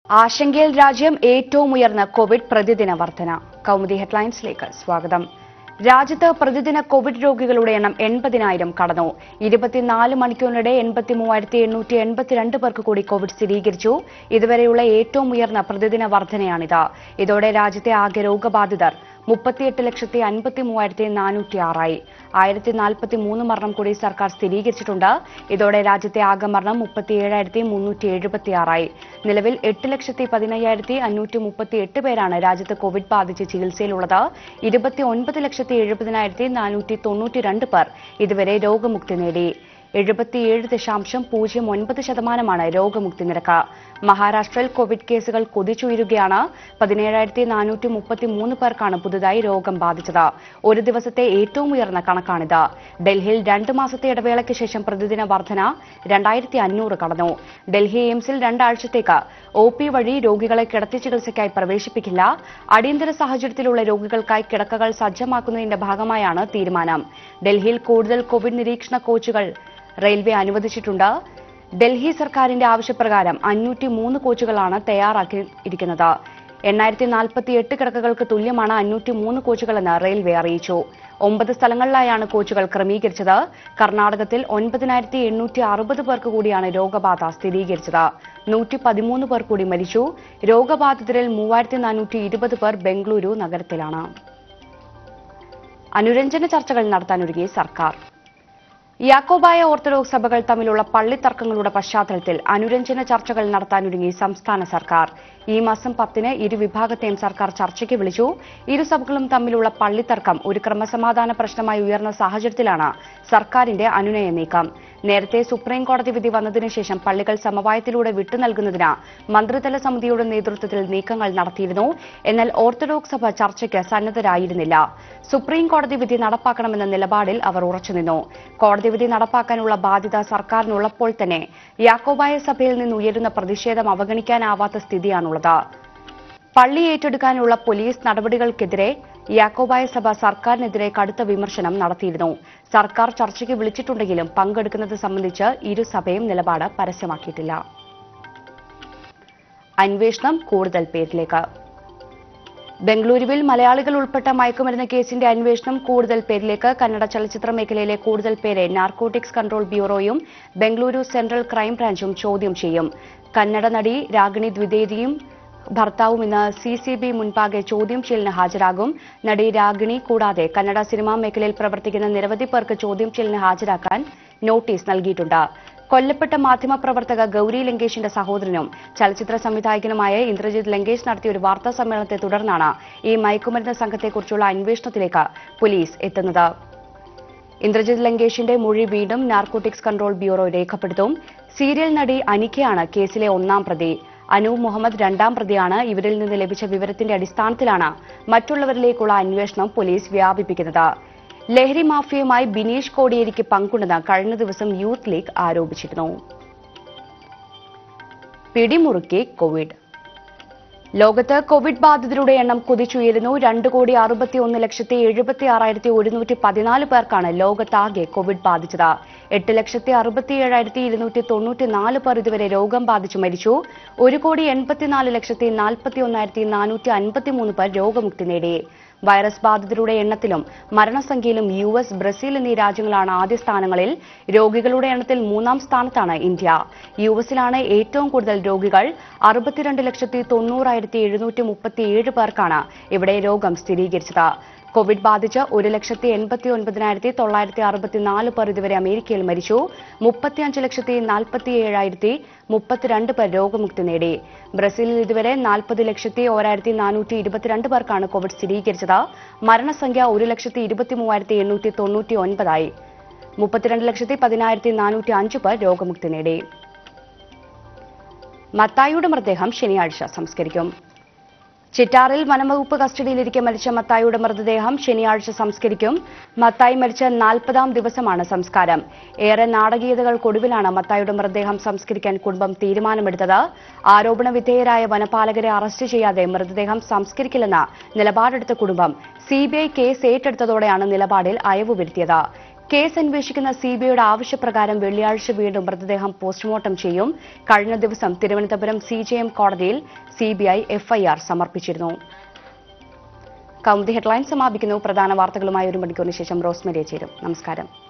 ആശങ്കയിൽ രാജ്യം ഏറ്റവും ഉയർന്ന കോവിഡ് പ്രതിദിന വർധന കൗമുദി ഹെഡ്ലൈൻസിലേക്ക് സ്വാഗതം രാജ്യത്ത് പ്രതിദിന കോവിഡ് രോഗികളുടെ എണ്ണം എൺപതിനായിരം കടന്നു ഇരുപത്തിനാല് മണിക്കൂറിനിടെ എൺപത്തി മൂവായിരത്തി എണ്ണൂറ്റി എൺപത്തിരണ്ട് പേർക്ക് കൂടി കോവിഡ് സ്ഥിരീകരിച്ചു ഇതുവരെയുള്ള ഏറ്റവും ഉയർന്ന പ്രതിദിന വർധനയാണിത് ഇതോടെ രാജ്യത്തെ ആകെ രോഗബാധിതർ മുപ്പത്തിയെട്ട് ലക്ഷത്തി അൻപത്തി മൂവായിരത്തി നാനൂറ്റി ആറായി ആയിരത്തി നാൽപ്പത്തി മൂന്ന് മരണം കൂടി സർക്കാർ സ്ഥിരീകരിച്ചിട്ടുണ്ട് ഇതോടെ രാജ്യത്തെ ആകെ മരണം മുപ്പത്തിയേഴായിരത്തി മുന്നൂറ്റി എഴുപത്തി ആറായി നിലവിൽ എട്ട് ലക്ഷത്തി പതിനയ്യായിരത്തി അഞ്ഞൂറ്റി മുപ്പത്തി എട്ട് പേരാണ് രാജ്യത്ത് കോവിഡ് ബാധിച്ച് ചികിത്സയിലുള്ളത് ഇരുപത്തി ഒൻപത് ലക്ഷത്തി എഴുപതിനായിരത്തി നാനൂറ്റി തൊണ്ണൂറ്റി രണ്ട് പേർ ഇതുവരെ രോഗമുക്തി നേടി എഴുപത്തിയേഴ് ദശാംശം പൂജ്യം ഒൻപത് ശതമാനമാണ് രോഗമുക്തി നിരക്ക് മഹാരാഷ്ട്രയിൽ കോവിഡ് കേസുകൾ കുതിച്ചുയരുകയാണ് പതിനേഴായിരത്തി നാനൂറ്റി മുപ്പത്തി മൂന്ന് പേർക്കാണ് പുതുതായി രോഗം ബാധിച്ചത് ഒരു ദിവസത്തെ ഏറ്റവും ഉയർന്ന കണക്കാണിത് ഡൽഹിയിൽ രണ്ട് മാസത്തെ ഇടവേളയ്ക്ക് ശേഷം പ്രതിദിന വർധന രണ്ടായിരത്തി അഞ്ഞൂറ് കടന്നു ഡൽഹി എയിംസിൽ രണ്ടാഴ്ചത്തേക്ക് ഒ പി വഴി രോഗികളെ കിടത്തി ചികിത്സയ്ക്കായി പ്രവേശിപ്പിക്കില്ല അടിയന്തര സാഹചര്യത്തിലുള്ള രോഗികൾക്കായി കിടക്കകൾ സജ്ജമാക്കുന്നതിന്റെ ഭാഗമായാണ് തീരുമാനം ഡൽഹിയിൽ കൂടുതൽ കോവിഡ് നിരീക്ഷണ കോച്ചുകൾ റെയിൽവേ അനുവദിച്ചിട്ടുണ്ട് ഡൽഹി സർക്കാരിന്റെ ആവശ്യപ്രകാരം അഞ്ഞൂറ്റി മൂന്ന് കോച്ചുകളാണ് തയ്യാറാക്കിയിരിക്കുന്നത് എണ്ണായിരത്തി നാൽപ്പത്തി എട്ട് കിടക്കകൾക്ക് തുല്യമാണ് അഞ്ഞൂറ്റി മൂന്ന് കോച്ചുകളെന്ന് റെയിൽവേ അറിയിച്ചു ഒമ്പത് സ്ഥലങ്ങളിലായാണ് കോച്ചുകൾ ക്രമീകരിച്ചത് കർണാടകത്തിൽ ഒൻപതിനായിരത്തി എണ്ണൂറ്റി അറുപത് പേർക്ക് കൂടിയാണ് രോഗബാധ സ്ഥിരീകരിച്ചത് നൂറ്റി പതിമൂന്ന് പേർ കൂടി മരിച്ചു രോഗബാധിതരിൽ മൂവായിരത്തി നാനൂറ്റി ഇരുപത് പേർ ബംഗളൂരു നഗരത്തിലാണ് അനുരഞ്ജന ചർച്ചകൾ നടത്താനൊരുങ്ങി സർക്കാർ യാക്കോബായ ഓർത്തഡോക്സ് സഭകൾ തമ്മിലുള്ള പള്ളിത്തർക്കങ്ങളുടെ പശ്ചാത്തലത്തിൽ അനുരഞ്ജന ചർച്ചകൾ നടത്താനൊരുങ്ങി സംസ്ഥാന സർക്കാർ ഈ മാസം പത്തിന് ഇരുവിഭാഗത്തെയും സർക്കാർ ചർച്ചയ്ക്ക് വിളിച്ചു ഇരു സഭകളും തമ്മിലുള്ള പള്ളിത്തർക്കം ഒരു ക്രമസമാധാന പ്രശ്നമായി ഉയർന്ന സാഹചര്യത്തിലാണ് സർക്കാരിന്റെ അനുനയ നീക്കം നേരത്തെ സുപ്രീം കോടതി വിധി വന്നതിനു ശേഷം പള്ളികൾ സമവായത്തിലൂടെ വിട്ടുനൽകുന്നതിന് മന്ത്രിതല സമിതിയുടെ നേതൃത്വത്തിൽ നീക്കങ്ങൾ നടത്തിയിരുന്നു എന്നാൽ ഓർത്തഡോക്സ് സഭ ചർച്ചയ്ക്ക് സന്നദ്ധരായിരുന്നില്ല സുപ്രീം കോടതി വിധി നടപ്പാക്കണമെന്ന നിലപാടിൽ അവർ ഉറച്ചുനിന്നു കോടതി വിധി നടപ്പാക്കാനുള്ള ബാധ്യത സർക്കാരിനുള്ളപ്പോൾ തന്നെ യാക്കോബായ സഭയിൽ നിന്ന് ഉയരുന്ന പ്രതിഷേധം അവഗണിക്കാനാവാത്ത സ്ഥിതിയാണുള്ളത് പള്ളി ഏറ്റെടുക്കാനുള്ള പോലീസ് നടപടികൾക്കെതിരെ യാക്കോബായ സഭ സർക്കാരിനെതിരെ കടുത്ത വിമർശനം നടത്തിയിരുന്നു സർക്കാർ ചർച്ചയ്ക്ക് വിളിച്ചിട്ടുണ്ടെങ്കിലും പങ്കെടുക്കുന്നത് സംബന്ധിച്ച് ഇരു സഭയും നിലപാട് പരസ്യമാക്കിയിട്ടില്ല അന്വേഷണം കൂടുതൽ പേരിലേക്ക് ബംഗളൂരുവിൽ മലയാളികൾ ഉൾപ്പെട്ട മയക്കുമരുന്ന് കേസിന്റെ അന്വേഷണം കൂടുതൽ പേരിലേക്ക് കന്നഡ ചലച്ചിത്ര മേഖലയിലെ കൂടുതൽ പേരെ നാർക്കോട്ടിക്സ് കൺട്രോൾ ബ്യൂറോയും ബംഗളൂരു സെൻട്രൽ ക്രൈംബ്രാഞ്ചും ചോദ്യം ചെയ്യും കന്നഡ നടി രാഗിണി ദ്വിവേദിയും ഭർത്താവും ഇന്ന് സി സി ബി മുൻപാകെ ചോദ്യം ചെയ്യലിന് ഹാജരാകും നടി രാഗിണി കൂടാതെ കന്നഡ സിനിമാ മേഖലയിൽ പ്രവർത്തിക്കുന്ന നിരവധി പേർക്ക് ചോദ്യം ചെയ്യലിന് ഹാജരാക്കാൻ നോട്ടീസ് നൽകിയിട്ടുണ്ട് കൊല്ലപ്പെട്ട മാധ്യമപ്രവർത്തക ഗൌരി ലങ്കേഷിന്റെ സഹോദരനും ചലച്ചിത്ര സംവിധായകനുമായ ഇന്ദ്രജിത് ലങ്കേഷ് നടത്തിയ ഒരു വാർത്താ സമ്മേളനത്തെ തുടർന്നാണ് ഈ മയക്കുമരുന്ന് സംഘത്തെക്കുറിച്ചുള്ള അന്വേഷണത്തിലേക്ക് പോലീസ് എത്തുന്നത് ഇന്ദ്രജിത് ലങ്കേഷിന്റെ മൊഴി വീണ്ടും നാർക്കോട്ടിക്സ് കൺട്രോൾ ബ്യൂറോ രേഖപ്പെടുത്തും സീരിയൽ നടി അനിക്കയാണ് കേസിലെ ഒന്നാം പ്രതി അനൂപ് മുഹമ്മദ് രണ്ടാം പ്രതിയാണ് ഇവരിൽ നിന്ന് ലഭിച്ച വിവരത്തിന്റെ അടിസ്ഥാനത്തിലാണ് മറ്റുള്ളവരിലേക്കുള്ള അന്വേഷണം പോലീസ് വ്യാപിപ്പിക്കുന്നത് ലഹരി മാഫിയയുമായി ബിനീഷ് കോടിയേരിക്ക് പങ്കുണ്ടെന്ന് കഴിഞ്ഞ ദിവസം യൂത്ത് ലീഗ് ആരോപിച്ചിരുന്നു പിടിമുറുക്കി കോവിഡ് ലോകത്ത് കോവിഡ് ബാധിതരുടെ എണ്ണം കുതിച്ചുയരുന്നു രണ്ട് കോടി അറുപത്തിയൊന്ന് ലക്ഷത്തി എഴുപത്തി ആറായിരത്തി ഒരുന്നൂറ്റി പതിനാല് പേർക്കാണ് ലോകത്താകെ കോവിഡ് ബാധിച്ചത് എട്ട് ലക്ഷത്തി അറുപത്തി ഏഴായിരത്തി ഇരുന്നൂറ്റി തൊണ്ണൂറ്റി നാല് പേർ ഇതുവരെ രോഗം ബാധിച്ചു മരിച്ചു ഒരു കോടി എൺപത്തിനാല് ലക്ഷത്തി നാൽപ്പത്തി ഒന്നായിരത്തി നാനൂറ്റി അൻപത്തിമൂന്ന് പേർ രോഗമുക്തി നേടി വൈറസ് ബാധിതരുടെ എണ്ണത്തിലും മരണസംഖ്യയിലും യു എസ് ബ്രസീൽ എന്നീ രാജ്യങ്ങളാണ് ആദ്യ സ്ഥാനങ്ങളിൽ രോഗികളുടെ എണ്ണത്തിൽ മൂന്നാം സ്ഥാനത്താണ് ഇന്ത്യ യു എസിലാണ് ഏറ്റവും കൂടുതൽ രോഗികൾ അറുപത്തിരണ്ട് ലക്ഷത്തി തൊണ്ണൂറായിരത്തി എഴുന്നൂറ്റി മുപ്പത്തിയേഴ് പേർക്കാണ് ഇവിടെ രോഗം സ്ഥിരീകരിച്ചത് കോവിഡ് ബാധിച്ച് ഒരു ലക്ഷത്തി എൺപത്തി ഒൻപതിനായിരത്തി തൊള്ളായിരത്തി അറുപത്തിനാല് പേർ ഇതുവരെ അമേരിക്കയിൽ മരിച്ചു മുപ്പത്തിയഞ്ച് ലക്ഷത്തി നാൽപ്പത്തി ഏഴായിരത്തി മുപ്പത്തിരണ്ട് പേർ രോഗമുക്തി നേടി ബ്രസീലിൽ ഇതുവരെ നാൽപ്പത് ലക്ഷത്തി ഓരായിരത്തി നാനൂറ്റി ഇരുപത്തിരണ്ട് പേർക്കാണ് കോവിഡ് സ്ഥിരീകരിച്ചത് മരണസംഖ്യ ഒരു ലക്ഷത്തി ഇരുപത്തി മൂവായിരത്തി എണ്ണൂറ്റി തൊണ്ണൂറ്റി ഒൻപതായി മുപ്പത്തിരണ്ട് ലക്ഷത്തി പതിനായിരത്തി നാനൂറ്റി അഞ്ച് പേർ രോഗമുക്തി നേടി മത്തായിയുടെ മൃതദേഹം ശനിയാഴ്ച സംസ്കരിക്കും ചിറ്റാറിൽ വനംവകുപ്പ് കസ്റ്റഡിയിലിരിക്കെ മരിച്ച മത്തായിയുടെ മൃതദേഹം ശനിയാഴ്ച സംസ്കരിക്കും മത്തായി മരിച്ച നാൽപ്പതാം ദിവസമാണ് സംസ്കാരം ഏറെ നാടകീയതകൾക്കൊടുവിലാണ് മത്തായിയുടെ മൃതദേഹം സംസ്കരിക്കാൻ കുടുംബം തീരുമാനമെടുത്തത് ആരോപണ വിധേയരായ വനപാലകരെ അറസ്റ്റ് ചെയ്യാതെ മൃതദേഹം സംസ്കരിക്കില്ലെന്ന നിലപാടെടുത്ത കുടുംബം സിബിഐ കേസ് ഏറ്റെടുത്തതോടെയാണ് നിലപാടിൽ അയവ് വരുത്തിയത് കേസ് അന്വേഷിക്കുന്ന സിബിഐയുടെ ആവശ്യപ്രകാരം വെള്ളിയാഴ്ച വീണ്ടും മൃതദേഹം പോസ്റ്റ്മോർട്ടം ചെയ്യും കഴിഞ്ഞ ദിവസം തിരുവനന്തപുരം സി കോടതിയിൽ സിബിഐ എഫ്ഐആർ സമർപ്പിച്ചിരുന്നു കൗമുദി ഹെഡ്ലൈൻ സമാപിക്കുന്നു പ്രധാന വാർത്തകളുമായി ഒരു മണിക്കൂറിന് ശേഷം റോസ്മരിയെ ചേരും നമസ്കാരം